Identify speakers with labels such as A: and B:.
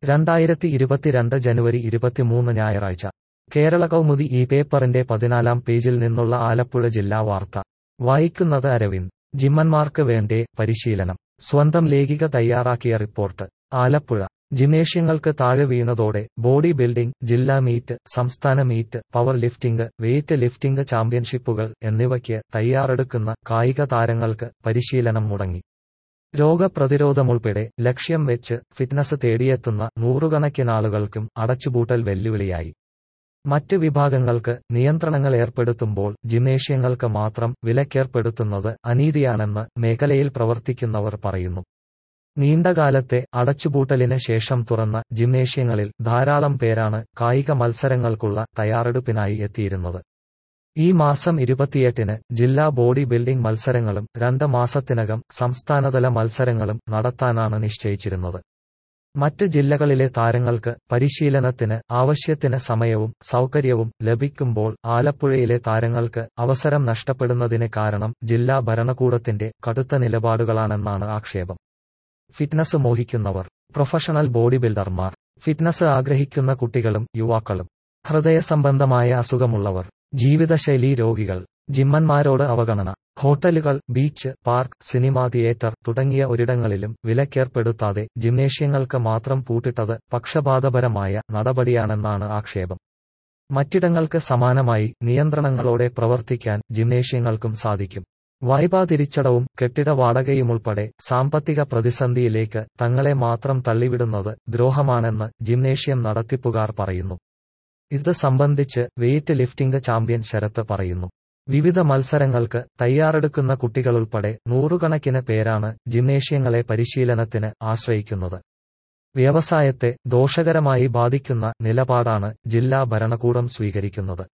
A: രണ്ടായിരത്തി ഇരുപത്തിരണ്ട് ജനുവരി ഇരുപത്തിമൂന്ന് ഞായറാഴ്ച കേരള കൗമുദി ഈ പേപ്പറിന്റെ പതിനാലാം പേജിൽ നിന്നുള്ള ആലപ്പുഴ ജില്ലാ വാർത്ത വായിക്കുന്നത് അരവിന്ദ് ജിമ്മന്മാർക്ക് വേണ്ടേ പരിശീലനം സ്വന്തം ലേഖിക തയ്യാറാക്കിയ റിപ്പോർട്ട് ആലപ്പുഴ ജിംനേഷ്യങ്ങൾക്ക് താഴെ വീണതോടെ ബോഡി ബിൽഡിംഗ് ജില്ലാ മീറ്റ് സംസ്ഥാന meet power lifting weight lifting ചാമ്പ്യൻഷിപ്പുകൾ എന്നിവയ്ക്ക് തയ്യാറെടുക്കുന്ന കായിക താരങ്ങൾക്ക് പരിശീലനം മുടങ്ങി രോഗപ്രതിരോധമുൾപ്പെടെ ലക്ഷ്യം വെച്ച് ഫിറ്റ്നസ് തേടിയെത്തുന്ന നൂറുകണക്കിനാളുകൾക്കും അടച്ചുപൂട്ടൽ വെല്ലുവിളിയായി മറ്റ് വിഭാഗങ്ങൾക്ക് നിയന്ത്രണങ്ങൾ ഏർപ്പെടുത്തുമ്പോൾ ജിംനേഷ്യങ്ങൾക്ക് മാത്രം വിലക്കേർപ്പെടുത്തുന്നത് അനീതിയാണെന്ന് മേഖലയിൽ പ്രവർത്തിക്കുന്നവർ പറയുന്നു നീണ്ടകാലത്തെ അടച്ചുപൂട്ടലിന് ശേഷം തുറന്ന ജിംനേഷ്യങ്ങളിൽ ധാരാളം പേരാണ് കായിക മത്സരങ്ങൾക്കുള്ള തയ്യാറെടുപ്പിനായി എത്തിയിരുന്നത് ഈ മാസം ഇരുപത്തിയെട്ടിന് ജില്ലാ ബോഡി ബിൽഡിംഗ് മത്സരങ്ങളും രണ്ട് മാസത്തിനകം സംസ്ഥാനതല മത്സരങ്ങളും നടത്താനാണ് നിശ്ചയിച്ചിരുന്നത് മറ്റ് ജില്ലകളിലെ താരങ്ങൾക്ക് പരിശീലനത്തിന് ആവശ്യത്തിന് സമയവും സൗകര്യവും ലഭിക്കുമ്പോൾ ആലപ്പുഴയിലെ താരങ്ങൾക്ക് അവസരം നഷ്ടപ്പെടുന്നതിന് കാരണം ജില്ലാ ഭരണകൂടത്തിന്റെ കടുത്ത നിലപാടുകളാണെന്നാണ് ആക്ഷേപം ഫിറ്റ്നസ് മോഹിക്കുന്നവർ പ്രൊഫഷണൽ ബോഡി ബിൽഡർമാർ ഫിറ്റ്നസ് ആഗ്രഹിക്കുന്ന കുട്ടികളും യുവാക്കളും ഹൃദയ സംബന്ധമായ അസുഖമുള്ളവർ ജീവിതശൈലി രോഗികൾ ജിമ്മന്മാരോട് അവഗണന ഹോട്ടലുകൾ ബീച്ച് പാർക്ക് സിനിമാ തിയേറ്റർ തുടങ്ങിയ ഒരിടങ്ങളിലും വിലക്കേർപ്പെടുത്താതെ ജിംനേഷ്യങ്ങൾക്ക് മാത്രം പൂട്ടിട്ടത് പക്ഷപാതപരമായ നടപടിയാണെന്നാണ് ആക്ഷേപം മറ്റിടങ്ങൾക്ക് സമാനമായി നിയന്ത്രണങ്ങളോടെ പ്രവർത്തിക്കാൻ ജിംനേഷ്യങ്ങൾക്കും സാധിക്കും വായ്പാ തിരിച്ചടവും കെട്ടിട വാടകയുമുൾപ്പെടെ സാമ്പത്തിക പ്രതിസന്ധിയിലേക്ക് തങ്ങളെ മാത്രം തള്ളിവിടുന്നത് ദ്രോഹമാണെന്ന് ജിംനേഷ്യം നടത്തിപ്പുകാർ പറയുന്നു ഇത് സംബന്ധിച്ച് വെയ്റ്റ് ലിഫ്റ്റിംഗ് ചാമ്പ്യൻ ശരത്ത് പറയുന്നു വിവിധ മത്സരങ്ങൾക്ക് തയ്യാറെടുക്കുന്ന കുട്ടികളുൾപ്പെടെ നൂറുകണക്കിന് പേരാണ് ജിംനേഷ്യങ്ങളെ പരിശീലനത്തിന് ആശ്രയിക്കുന്നത് വ്യവസായത്തെ ദോഷകരമായി ബാധിക്കുന്ന നിലപാടാണ് ജില്ലാ ഭരണകൂടം സ്വീകരിക്കുന്നത്